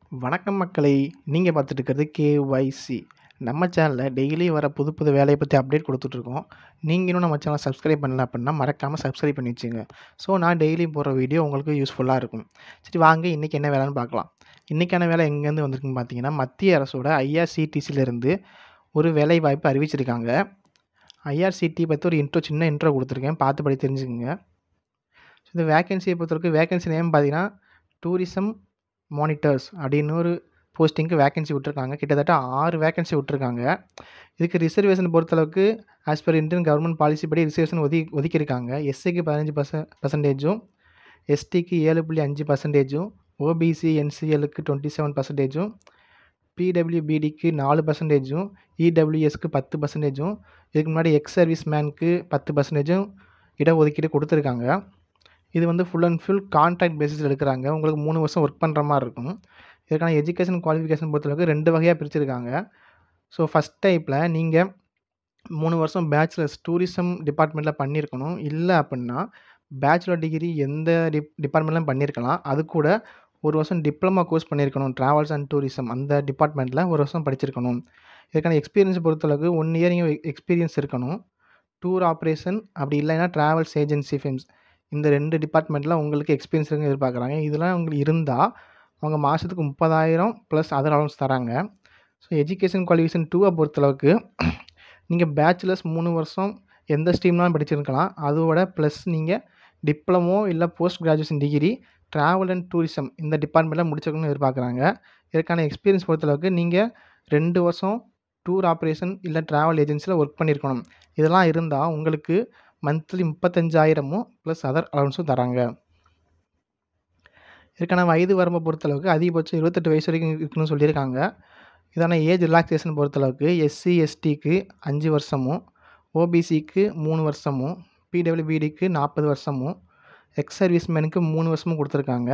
வணக்கம் மக்களே நீங்கள் பார்த்துட்டு இருக்கிறது கேஒய்சி நம்ம சேனலில் டெய்லி வர புது புது வேலையை பற்றி அப்டேட் கொடுத்துட்ருக்கோம் நீங்களும் நம்ம சேனலை சப்ஸ்கிரைப் பண்ணல அப்படின்னா மறக்காமல் சப்ஸ்கிரைப் பண்ணி வச்சுங்க ஸோ நான் டெய்லி போடுற வீடியோ உங்களுக்கு யூஸ்ஃபுல்லாக இருக்கும் சரி வாங்க இன்றைக்கி என்ன வேலைன்னு பார்க்கலாம் இன்றைக்கான வேலை எங்கேருந்து வந்திருக்குன்னு பார்த்தீங்கன்னா மத்திய அரசோட ஐஆர்சிடிசிலேருந்து ஒரு வேலை வாய்ப்பு அறிவிச்சிருக்காங்க ஐஆர்சிடி பற்றி ஒரு இன்ட்ரோ சின்ன இன்ட்ரோ கொடுத்துருக்கேன் பார்த்து படி தெரிஞ்சுக்கோங்க ஸோ இந்த வேகன்சியை பொறுத்தவரைக்கும் வேகன்சி நேம் பார்த்தீங்கன்னா டூரிசம் மானிட்டர்ஸ் அப்படின்னு ஒரு போஸ்டிங்க்கு வேகன்சி விட்ருக்காங்க கிட்டத்தட்ட ஆறு வேகன்சி விட்ருக்காங்க இதுக்கு ரிசர்வேஷன் பொறுத்தளவுக்கு as per Indian government policy படி ரிசர்வேஷன் ஒதுக்கி ஒதுக்கியிருக்காங்க எஸ்சிக்கு பதினஞ்சு பர்ச பர்சன்டேஜும் எஸ்டிக்கு ஏழு புள்ளி அஞ்சு பர்சன்டேஜும் ஓபிசி என்சிஎலுக்கு டுவெண்ட்டி செவன் பர்சன்டேஜும் பிடபிள்யூபிடிக்கு நாலு பர்சன்டேஜும் இடபிள்யூஎஸ்க்கு பத்து பர்சன்டேஜும் இதுக்கு முன்னாடி எக்ஸ் சர்வீஸ் மேனுக்கு பத்து பர்சன்டேஜும் இடஒதுக்கீடு கொடுத்துருக்காங்க இது வந்து ஃபுல் அண்ட் ஃபுல் கான்ட்ராக்ட் பேசிஸில் எடுக்கிறாங்க உங்களுக்கு மூணு வருஷம் ஒர்க் பண்ணுற மாதிரி இருக்கும் இதுக்கான எஜுகேஷன் குவாலிஃபிகேஷன் பொறுத்தளவுக்கு ரெண்டு வகையாக பிரிச்சிருக்காங்க ஸோ ஃபஸ்ட் டைப்பில் நீங்கள் மூணு வருஷம் பேச்சுலர்ஸ் டூரிசம் டிபார்ட்மெண்ட்டில் பண்ணியிருக்கணும் இல்லை அப்படின்னா பேச்சுலர் டிகிரி எந்த டிப் டிபார்ட்மெண்ட்லாம் பண்ணியிருக்கலாம் அது கூட ஒரு வருஷம் டிப்ளமா கோர்ஸ் பண்ணியிருக்கணும் ட்ராவல்ஸ் அண்ட் டூரிசம் அந்த டிபார்ட்மெண்ட்டில் ஒரு வருஷம் படிச்சிருக்கணும் இதுக்கான எக்ஸ்பீரியன்ஸ் பொறுத்தளவுக்கு ஒன் இயர் நீங்கள் எக்ஸ்பீரியன்ஸ் இருக்கணும் டூர் ஆப்ரேஷன் அப்படி இல்லைன்னா ட்ராவல்ஸ் ஏஜென்சி ஃபிம்ஸ் இந்த ரெண்டு டிபார்ட்மெண்ட்டில் உங்களுக்கு எக்ஸ்பீரியன்ஸ் இருக்குன்னு எதிர்பார்க்குறாங்க இதெல்லாம் உங்களுக்கு இருந்தால் அவங்க மாதத்துக்கு முப்பதாயிரம் ப்ளஸ் அதர் அலௌன்ஸ் தராங்க ஸோ எஜுகேஷன் குவாலிஃபிகேஷன் டூவை பொறுத்தளவுக்கு நீங்கள் பேச்சுலர்ஸ் மூணு வருஷம் எந்த ஸ்ட்ரீம்லாம் படிச்சிருக்கலாம் அதோட ப்ளஸ் நீங்கள் டிப்ளமோ இல்லை post graduation degree travel and tourism இந்த டிபார்ட்மெண்ட்டில் முடிச்சிருக்கணும்னு எதிர்பார்க்குறாங்க இதுக்கான எக்ஸ்பீரியன்ஸ் பொறுத்தளவுக்கு நீங்கள் ரெண்டு வருஷம் டூர் ஆப்ரேஷன் இல்லை ட்ராவல் ஏஜென்சியில் ஒர்க் பண்ணியிருக்கணும் இதெல்லாம் இருந்தால் உங்களுக்கு மந்த்லி முப்பத்தஞ்சாயிரமும் ப்ளஸ் அதர் அலவன்ஸும் தராங்க இதுக்கான வயது வரம்பை பொறுத்தளவுக்கு அதிகபட்சம் இருபத்தெட்டு வயசு வரைக்கும் இருக்குன்னு சொல்லியிருக்காங்க இதான ஏஜ் ரிலாக்ஸேஷன் பொறுத்தளவுக்கு எஸ்சி எஸ்டிக்கு அஞ்சு வருஷமும் ஓபிசிக்கு மூணு வருஷமும் பிடபிள்யூபிடிக்கு நாற்பது வருஷமும் எக்ஸ் சர்வீஸ்மேனுக்கு மூணு வருஷமும் கொடுத்துருக்காங்க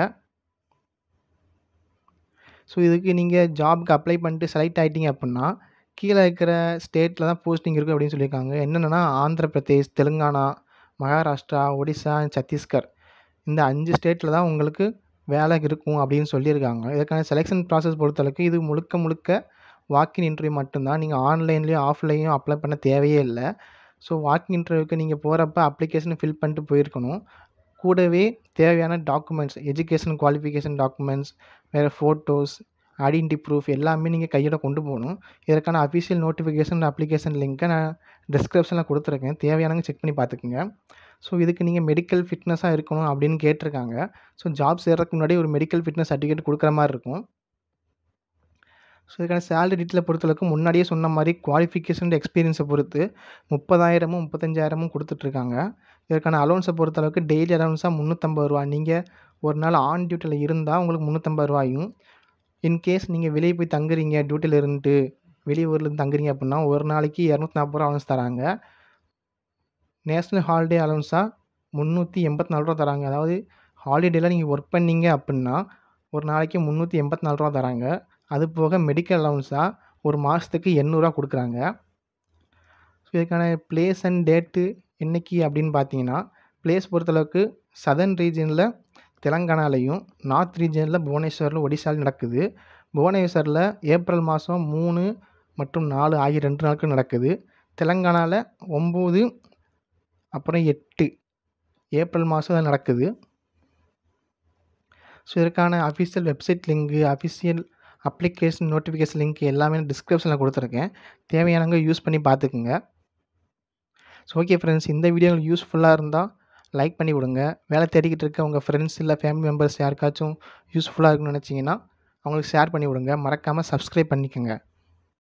ஸோ இதுக்கு நீங்கள் ஜாபுக்கு அப்ளை பண்ணிட்டு செலக்ட் ஆகிட்டீங்க அப்படின்னா கீழே இருக்கிற ஸ்டேட்டில் தான் போஸ்டிங் இருக்குது அப்படின்னு சொல்லியிருக்காங்க என்னென்னா ஆந்திர பிரதேஷ் தெலுங்கானா மகாராஷ்டிரா ஒடிசா சத்தீஸ்கர் இந்த அஞ்சு ஸ்டேட்டில் தான் உங்களுக்கு வேலை இருக்கும் அப்படின்னு சொல்லியிருக்காங்க இதுக்கான செலெக்ஷன் ப்ராசஸ் பொறுத்தளவுக்கு இது முழுக்க முழுக்க வாக்கின் இன்டர்வியூ மட்டும்தான் நீங்கள் ஆன்லைன்லேயும் ஆஃப்லையும் அப்ளை பண்ண தேவையே இல்லை ஸோ வாக்கின் இன்டர்வியூக்கு நீங்கள் போகிறப்ப அப்ளிகேஷனை ஃபில் பண்ணிட்டு போயிருக்கணும் கூடவே தேவையான டாக்குமெண்ட்ஸ் எஜுகேஷன் குவாலிஃபிகேஷன் டாக்குமெண்ட்ஸ் வேறு ஃபோட்டோஸ் ஐடென்டி ப்ரூஃப் எல்லாமே நீங்கள் கையோட கொண்டு போகணும் இதற்கான அஃபிஷியல் நோட்டிஃபிகேஷன் அப்ளிகேஷன் லிங்க்கை நான் டிஸ்கிரிப்ஷனில் கொடுத்துருக்கேன் தேவையானவங்க செக் பண்ணி பார்த்துக்குங்க ஸோ இதுக்கு நீங்கள் மெடிக்கல் ஃபிட்னஸாக இருக்கணும் அப்படின்னு கேட்டிருக்காங்க ஸோ ஜாப் சேர்றதுக்கு முன்னாடி ஒரு மெடிக்கல் ஃபிட்னஸ் சர்டிஃபிகேட் கொடுக்குற மாதிரி இருக்கும் ஸோ இதுக்கான சேலரி டீட்டெயிலை பொறுத்தளவுக்கு முன்னாடியே சொன்ன மாதிரி குவாலிஃபிகேஷன் எக்ஸ்பீரியன்ஸை பொறுத்து முப்பதாயிரமும் முப்பத்தஞ்சாயிரமும் கொடுத்துட்ருக்காங்க இதற்கான அலௌன்ஸை பொறுத்தளவுக்கு டெய்லி அலௌன்ஸாக முந்நூற்றம்பது ரூபா நீங்கள் ஒரு நாள் ஆன் டியூட்டியில் இருந்தால் உங்களுக்கு முந்நூற்றம்பது ரூபாயும் இன்கேஸ் நீங்கள் வெளியே போய் தங்குறீங்க டியூட்டியில் இருந்துட்டு வெளியூரில் தங்குறீங்க அப்படின்னா ஒரு நாளைக்கு இரநூத்தி நாற்பது ரூபா அலௌன்ஸ் தராங்க நேஷ்னல் ஹாலிடே அலௌன்ஸாக முந்நூற்றி எண்பத்தி நாலு ரூபா தராங்க அதாவது ஹாலிடேயில் நீங்கள் ஒர்க் பண்ணீங்க அப்படின்னா ஒரு நாளைக்கு முந்நூற்றி எண்பத்தி நாலு ரூபா தராங்க அது போக மெடிக்கல் அலௌன்ஸாக ஒரு மாதத்துக்கு எண்ணூறுரூவா கொடுக்குறாங்க ஸோ இதுக்கான பிளேஸ் அண்ட் டேட்டு என்றைக்கு அப்படின்னு பார்த்தீங்கன்னா பிளேஸ் பொறுத்தளவுக்கு சதர்ன் ரீஜனில் தெலங்கானாலையும் நார்த் ரீஜனில் புவனேஸ்வரில் ஒடிசாவில் நடக்குது புவனேஸ்வரில் ஏப்ரல் மாதம் மூணு மற்றும் நாலு ஆகிய ரெண்டு நாட்கள் நடக்குது தெலங்கானாவில் ஒம்பது அப்புறம் எட்டு ஏப்ரல் மாதம் தான் நடக்குது ஸோ இதற்கான அஃபிஷியல் வெப்சைட் லிங்க்கு அஃபிஷியல் அப்ளிகேஷன் நோட்டிஃபிகேஷன் லிங்க் எல்லாமே டிஸ்கிரிப்ஷனில் கொடுத்துருக்கேன் தேவையானவங்க யூஸ் பண்ணி பார்த்துக்குங்க ஸோ ஓகே ஃப்ரெண்ட்ஸ் இந்த வீடியோ யூஸ்ஃபுல்லாக இருந்தால் லைக் பண்ணி விடுங்க வேலை தேடிக்கிட்டு இருக்க உங்கள் ஃப்ரெண்ட்ஸ் இல்லை ஃபேமிலி மெம்பர்ஸ் யாருக்காச்சும் யூஸ்ஃபுல்லாக இருக்குன்னு நினச்சிங்கன்னா அவங்களுக்கு ஷேர் பண்ணி விடுங்க மறக்காமல் சப்ஸ்கிரைப் பண்ணிக்கோங்க